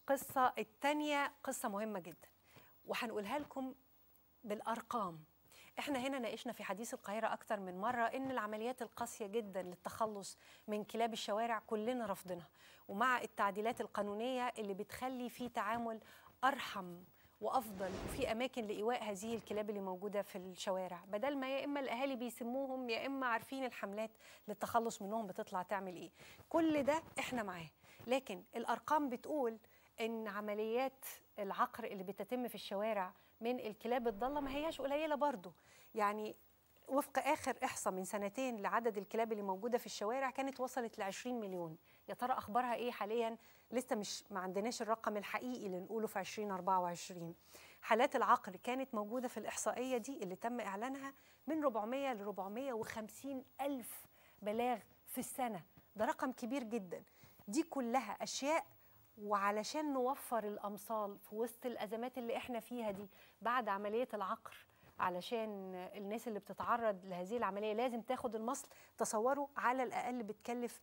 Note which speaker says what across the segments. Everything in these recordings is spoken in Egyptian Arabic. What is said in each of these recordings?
Speaker 1: القصة التانية قصة مهمة جدا وهنقولها لكم بالأرقام احنا هنا ناقشنا في حديث القاهرة أكتر من مرة إن العمليات القاسية جدا للتخلص من كلاب الشوارع كلنا رافضينها ومع التعديلات القانونية اللي بتخلي في تعامل أرحم وافضل وفي اماكن لايواء هذه الكلاب اللي موجوده في الشوارع بدل ما يا اما الاهالي بيسموهم يا اما عارفين الحملات للتخلص منهم بتطلع تعمل ايه كل ده احنا معاه لكن الارقام بتقول ان عمليات العقر اللي بتتم في الشوارع من الكلاب الضاله ما هياش قليله برضو يعني وفق اخر احصاء من سنتين لعدد الكلاب اللي موجوده في الشوارع كانت وصلت ل 20 مليون يا ترى اخبارها ايه حاليا لسه مش ما عندناش الرقم الحقيقي اللي نقوله في 2024 حالات العقر كانت موجوده في الاحصائيه دي اللي تم اعلانها من 400 ل 450 الف بلاغ في السنه ده رقم كبير جدا دي كلها اشياء وعلشان نوفر الامصال في وسط الازمات اللي احنا فيها دي بعد عمليه العقر علشان الناس اللي بتتعرض لهذه العمليه لازم تاخد المصل تصوروا على الاقل بتكلف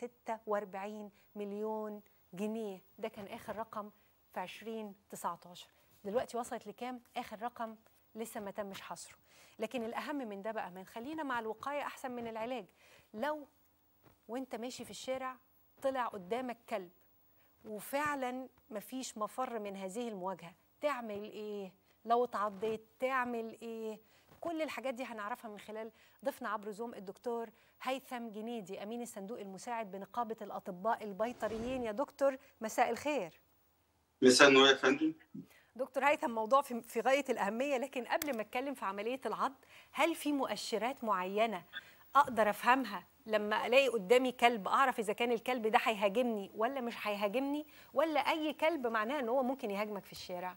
Speaker 1: 146 مليون جنيه ده كان اخر رقم في 2019 دلوقتي وصلت لكام اخر رقم لسه ما تمش حصره لكن الاهم من ده بقى من خلينا مع الوقايه احسن من العلاج لو وانت ماشي في الشارع طلع قدامك كلب وفعلا مفيش مفر من هذه المواجهه تعمل ايه لو اتعضيت تعمل ايه كل الحاجات دي هنعرفها من خلال ضيفنا عبر زوم الدكتور هيثم جنيدي امين الصندوق المساعد بنقابه الاطباء البيطريين يا دكتور مساء الخير
Speaker 2: مساء النور يا فندم
Speaker 1: دكتور هيثم موضوع في في غايه الاهميه لكن قبل ما اتكلم في عمليه العض هل في مؤشرات معينه اقدر افهمها لما الاقي قدامي كلب اعرف اذا كان الكلب ده هيهاجمني ولا مش هيهاجمني ولا اي كلب معناه ان هو ممكن يهاجمك في الشارع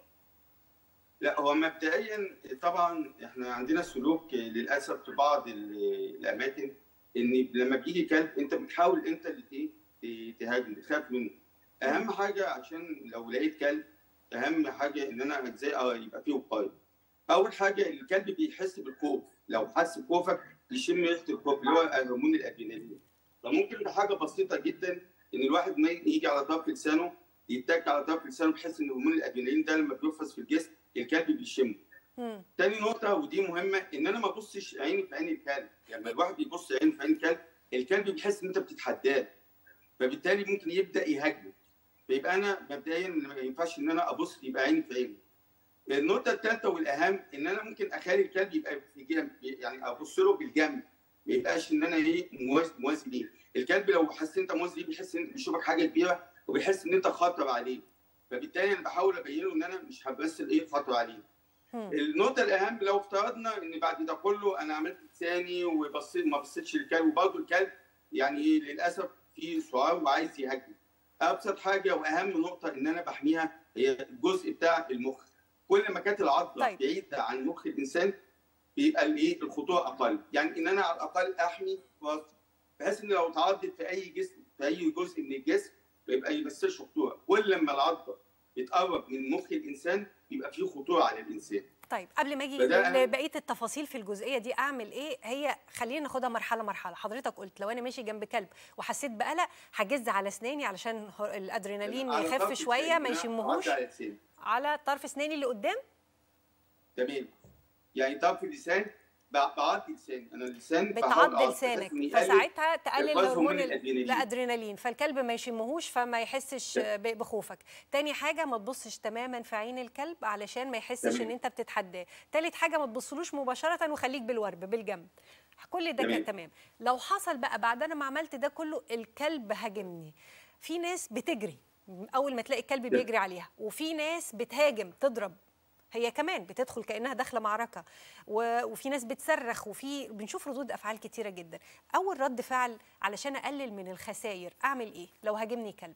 Speaker 2: لا هو مبدئيا طبعا احنا عندنا سلوك للاسف في بعض الاماكن ان لما بيجي كلب انت بتحاول انت اللي ايه تهاجم تخاف منه اهم حاجه عشان لو لقيت كلب اهم حاجه ان انا ازاي يبقى فيه وقايه اول حاجه الكلب بيحس بالخوف لو حس بخوفك يشم ريحه الخوف اللي هو هرمون الادرينالين فممكن بحاجه بسيطه جدا ان الواحد ما يجي على طرف لسانه يتك على طرف لسانه بحيث ان هرمون الادرينالين ده لما بيفرز في الجسم الكلب بيشمه. تاني نقطة ودي مهمة إن أنا ما أبصش عيني في عين الكلب، لما يعني الواحد بيبص عينه في عين الكلب، الكلب بيحس إن أنت بتتحداه. فبالتالي ممكن يبدأ يهاجمك. فيبقى أنا مبدئيا ما ينفعش إن أنا أبص يبقى عيني في عينه. النقطة الثالثة والأهم إن أنا ممكن أخلي الكلب يبقى في جنب يعني أبص له بالجنب. ما يبقاش إن أنا إيه موازي ليه. الكلب لو حسيت أنت موازي ليه بيحس إن بيشوفك حاجة كبيرة وبيحس إن أنت خطر عليه. فبالتالي انا بحاول ابين له ان انا مش همثل ايه خطوه عليه. النقطه الاهم لو افترضنا ان بعد ده كله انا عملت لساني وبصيت ما بصيتش للكلب وبرضه الكلب يعني ايه للاسف في سعار وعايز يهاجم. ابسط حاجه واهم نقطه ان انا بحميها هي الجزء بتاع المخ. كل ما كانت العضله طيب. بعيده عن مخ الانسان بيبقى الايه الخطوره اقل، يعني ان انا على الاقل احمي بحيث ان لو اتعضت في اي جسم في اي جزء من الجسم ما يمثلش خطوره كل لما العضله بتقرب من مخ الانسان يبقى فيه خطوره على الانسان
Speaker 1: طيب قبل ما اجي لبقيه التفاصيل في الجزئيه دي اعمل ايه هي خلينا ناخدها مرحله مرحله حضرتك قلت لو انا ماشي جنب كلب وحسيت بقلق هجز على اسناني علشان الادرينالين يخف شويه ما يشمهوش
Speaker 2: على,
Speaker 1: على طرف اسناني اللي قدام
Speaker 2: تمام يعني طرف اللسان بعض لساني انا اللسان
Speaker 1: بتعض لسانك فساعتها تقلل هرمون الادرينالين فالكلب ما يشمهوش فما يحسش بخوفك تاني حاجه ما تبصش تماما في عين الكلب علشان ما يحسش تمام. ان انت بتتحداه تالت حاجه ما تبصلوش مباشره وخليك بالورب بالجنب كل ده كان تمام لو حصل بقى بعد انا ما عملت ده كله الكلب هاجمني في ناس بتجري اول ما تلاقي الكلب بيجري عليها وفي ناس بتهاجم تضرب هي كمان بتدخل كانها داخله معركه وفي ناس بتصرخ وفي بنشوف ردود افعال كتيره جدا اول رد فعل علشان اقلل من الخسائر اعمل ايه لو هاجمني كلب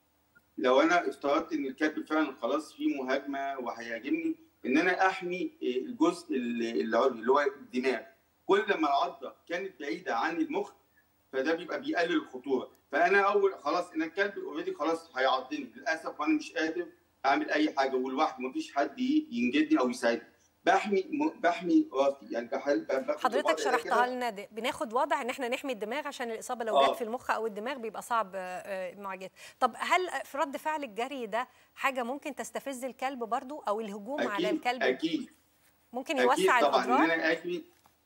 Speaker 2: لو انا افترضت ان الكلب فعلا خلاص في مهاجمه وهيهاجمني ان انا احمي الجزء العلوي اللي هو الدماغ كل ما العضه كانت بعيده عن المخ فده بيبقى بيقلل الخطوره فانا اول خلاص ان الكلب اوريدي خلاص هيعضني للاسف وانا مش قادر اعمل اي حاجه ولوحدي مفيش حد ينجدني او يساعدني بحمي م- بحمي راسي يعني بحل باخد الوضع
Speaker 1: حضرتك
Speaker 2: ده
Speaker 1: شرحتها
Speaker 2: كده.
Speaker 1: لنا دي. بناخد وضع ان احنا نحمي الدماغ عشان الاصابه لو
Speaker 2: آه.
Speaker 1: جت في المخ او الدماغ بيبقى صعب آه، آه، معالجتها طب هل في رد فعل الجري ده حاجه ممكن تستفز الكلب برضو او الهجوم على
Speaker 2: اكيد
Speaker 1: الكلب
Speaker 2: اكيد
Speaker 1: ممكن
Speaker 2: اكيد
Speaker 1: يوسع
Speaker 2: طبعا ان
Speaker 1: الاضرار
Speaker 2: انا اجري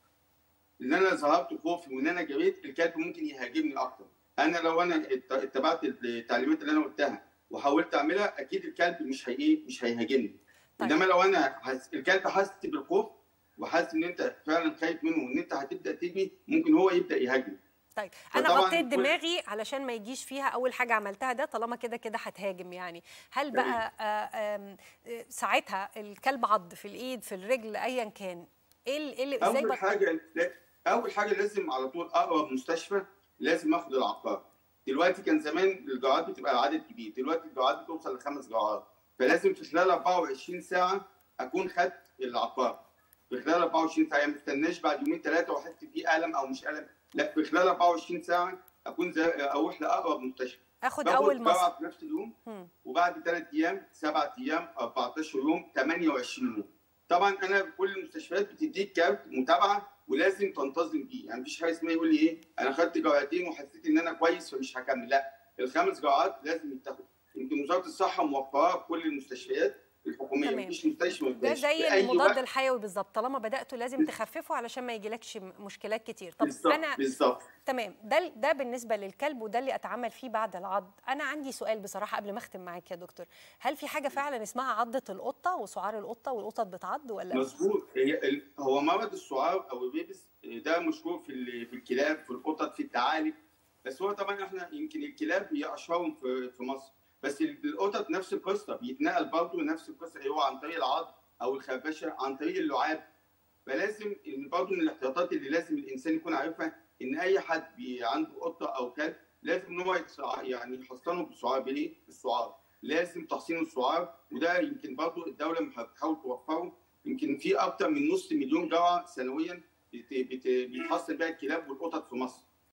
Speaker 2: ان انا ظهرت خوفي وان انا جريت الكلب ممكن يهاجمني اكتر انا لو انا ات- اتبعت التعليمات اللي انا قلتها وحاولت اعملها اكيد الكلب مش هي ايه مش هيهاجمني
Speaker 1: طيب.
Speaker 2: انما لو انا حس... الكلب حاسس بالخوف وحاسس ان انت فعلا خايف منه وان انت هتبدا تجري ممكن هو يبدا يهاجم
Speaker 1: طيب انا
Speaker 2: فطبعاً
Speaker 1: غطيت
Speaker 2: كل-
Speaker 1: دماغي علشان ما يجيش فيها اول حاجه عملتها ده طالما كده كده هتهاجم يعني هل بقى آه، آم، آه، ساعتها الكلب عض في الايد في الرجل ايا كان ايه ال- إيه اللي ازاي
Speaker 2: اول
Speaker 1: بقى
Speaker 2: حاجه لا- اول حاجه لازم على طول اقرب مستشفى لازم اخد العقار دلوقتي كان زمان الجرعات بتبقى عدد كبير دلوقتي الجرعات بتوصل لخمس جرعات فلازم في خلال 24 ساعه اكون خدت العقار في خلال 24 ساعه يعني ما استناش بعد يومين ثلاثه واحس فيه الم او مش الم لا في خلال 24 ساعه اكون زي اروح لاقرب مستشفى
Speaker 1: اخد
Speaker 2: باخد
Speaker 1: اول مصر
Speaker 2: جرعه في نفس اليوم
Speaker 1: مم.
Speaker 2: وبعد ثلاث ايام سبع ايام 14 يوم 28 يوم طبعا انا كل المستشفيات بتديك كارت متابعه ولازم تنتظم بيه يعني مفيش حاجه اسمها يقول لي ايه انا خدت جرعتين وحسيت ان انا كويس فمش هكمل لا الخمس جرعات لازم يتاخدوا يمكن وزاره الصحه موفرها في كل المستشفيات الحكوميه
Speaker 1: تمام.
Speaker 2: مفيش مستشفى ما
Speaker 1: ده
Speaker 2: فيهاش. في
Speaker 1: زي
Speaker 2: أي
Speaker 1: المضاد
Speaker 2: وقت.
Speaker 1: الحيوي بالظبط طالما بداتوا لازم تخففوا علشان ما يجيلكش م- مشكلات كتير طب
Speaker 2: بالظبط
Speaker 1: انا
Speaker 2: بالظبط
Speaker 1: تمام ده ده بالنسبه للكلب وده اللي اتعامل فيه بعد العض انا عندي سؤال بصراحه قبل ما اختم معاك يا دكتور هل في حاجه فعلا اسمها عضه القطه وسعار القطه والقطط بتعض ولا
Speaker 2: مظبوط هي ال- هو مرض السعار او الريبس ده مشهور في ال- في الكلاب في القطط في الثعالب بس هو طبعا احنا يمكن الكلاب هي اشهرهم في في مصر بس ال- القطط نفس القصه بيتنقل برضه نفس القصه اللي هو عن طريق العض او الخربشه عن طريق اللعاب فلازم ان برضه من الاحتياطات اللي لازم الانسان يكون عارفها ان اي حد بي عنده قطه او كلب لازم ان هو يتصع- يعني يحصنه بالسعار بايه؟ بالسعار لازم تحصين السعار وده يمكن برضه الدوله بتحاول توفره يمكن في اكتر من نص مليون جرعه سنويا بت- بت- بيتحصل بيها الكلاب والقطط في مصر